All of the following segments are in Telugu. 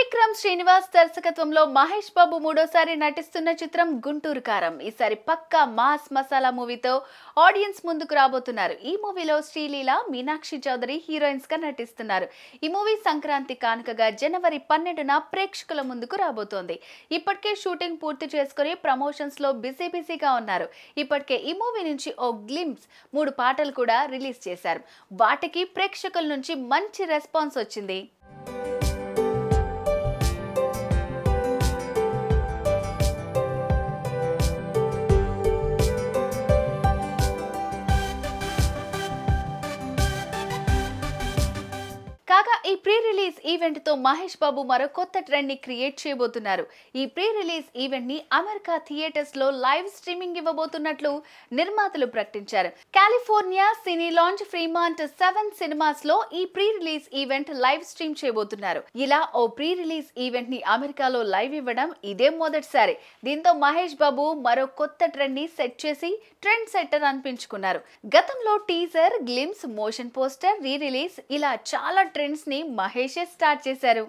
త్రివిక్రమ్ శ్రీనివాస్ దర్శకత్వంలో మహేష్ బాబు మూడోసారి నటిస్తున్న చిత్రం గుంటూరు కారం ఈసారి పక్కా మాస్ మసాలా మూవీతో ఆడియన్స్ ముందుకు రాబోతున్నారు ఈ మూవీలో శ్రీలీల మీనాక్షి చౌదరి హీరోయిన్స్ గా నటిస్తున్నారు ఈ మూవీ సంక్రాంతి కానుకగా జనవరి పన్నెండున ప్రేక్షకుల ముందుకు రాబోతోంది ఇప్పటికే షూటింగ్ పూర్తి చేసుకుని ప్రమోషన్స్ లో బిజీ బిజీగా ఉన్నారు ఇప్పటికే ఈ మూవీ నుంచి ఓ గ్లిమ్స్ మూడు పాటలు కూడా రిలీజ్ చేశారు వాటికి ప్రేక్షకుల నుంచి మంచి రెస్పాన్స్ వచ్చింది కాగా ఈ ప్రీ రిలీజ్ ఈవెంట్ తో మహేష్ బాబు మరో కొత్త ట్రెండ్ ని క్రియేట్ చేయబోతున్నారు ఈ ప్రీ రిలీజ్ ఈవెంట్ ని అమెరికా థియేటర్స్ లో లైవ్ స్ట్రీమింగ్ ఇవ్వబోతున్నట్లు నిర్మాతలు ప్రకటించారు California cine lounge Fremont seven cinemas లో ఈ pre release event live stream చేయబోతున్నారు ఇలా ఓ ప్రీ రిలీజ్ ఈవెంట్ ని అమెరికాలో లైవ్ ఇవ్వడం ఇదే మొదటిసారి దీంతో మహేష్ బాబు మరో కొత్త ట్రెండ్ ని సెట్ చేసి ట్రెండ్ సెట్టర్ అనిపించుకున్నారు గతంలో teaser glimpse motion poster re release ఇలా చాలా ట్రెండ్స్ ని మహేషే స్టార్ట్ చేశారు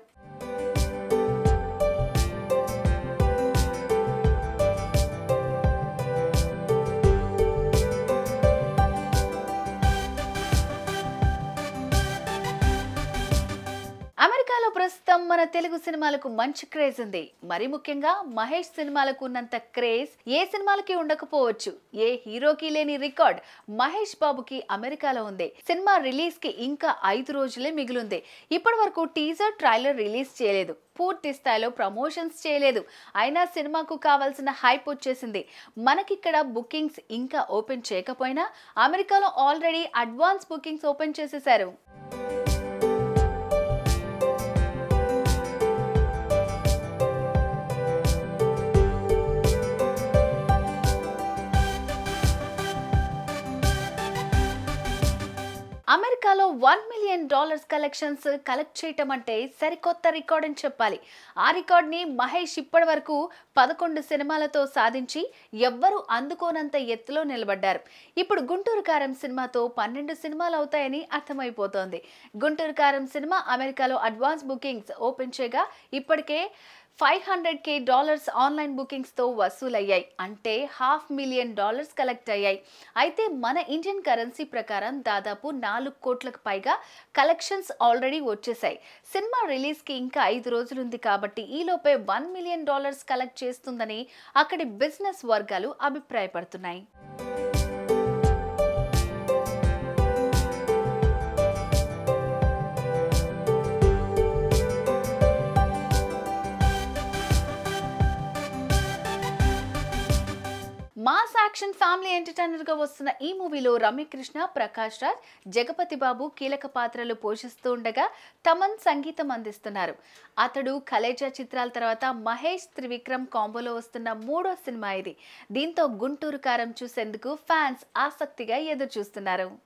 అమెరికాలో ప్రస్తుతం మన తెలుగు సినిమాలకు మంచి క్రేజ్ ఉంది మరి ముఖ్యంగా మహేష్ సినిమాలకు ఉన్నంత క్రేజ్ ఏ సినిమాలకి ఉండకపోవచ్చు ఏ హీరోకి లేని రికార్డ్ మహేష్ బాబుకి అమెరికాలో ఉంది సినిమా రిలీజ్ కి ఇంకా ఐదు రోజులే మిగిలింది ఇప్పటి వరకు టీజర్ ట్రైలర్ రిలీజ్ చేయలేదు పూర్తి స్థాయిలో ప్రమోషన్స్ చేయలేదు అయినా సినిమాకు కావాల్సిన హైప్ వచ్చేసింది మనకిక్కడ బుకింగ్స్ ఇంకా ఓపెన్ చేయకపోయినా అమెరికాలో ఆల్రెడీ అడ్వాన్స్ బుకింగ్స్ ఓపెన్ చేసేశారు అమెరికాలో one million dollars collections collect చేయటం అంటే సరికొత్త రికార్డ్ అని చెప్పాలి ఆ రికార్డ్ని మహేష్ ఇప్పటి వరకు పదకొండు సినిమాలతో సాధించి ఎవ్వరూ అందుకోనంత ఎత్తులో నిలబడ్డారు ఇప్పుడు గుంటూరు కారం సినిమాతో పన్నెండు సినిమాలు అవుతాయని అర్థమైపోతోంది గుంటూరు కారం సినిమా అమెరికాలో అడ్వాన్స్ బుకింగ్స్ ఓపెన్ చేయగా ఇప్పటికే five hundred K dollars online బుకింగ్స్తో వసూలయ్యాయి అంటే హాఫ్ మిలియన్ డాలర్స్ కలెక్ట్ అయ్యాయి అయితే మన ఇండియన్ కరెన్సీ ప్రకారం దాదాపు నాలుగు కోట్లకు పైగా కలెక్షన్స్ ఆల్రెడీ వచ్చేసాయి సినిమా రిలీజ్కి ఇంకా ఐదు రోజులుంది కాబట్టి ఈలోపే వన్ మిలియన్ డాలర్స్ కలెక్ట్ చేస్తుందని అక్కడి బిజినెస్ వర్గాలు అభిప్రాయపడుతున్నాయి మాస్ యాక్షన్ ఫ్యామిలీ ఎంటర్టైనర్ గా వస్తున్న ఈ మూవీలో రమ్యకృష్ణ ప్రకాష్ రాజ్ జగపతి బాబు కీలక పాత్రలు పోషిస్తూ ఉండగా తమన్ సంగీతం అందిస్తున్నారు అతడు కలేజా చిత్రాల తర్వాత మహేష్ త్రివిక్రమ్ కాంబోలో వస్తున్న మూడో సినిమా ఇది దీంతో గుంటూరు కారం చూసేందుకు ఫ్యాన్స్ ఆసక్తిగా ఎదురు చూస్తున్నారు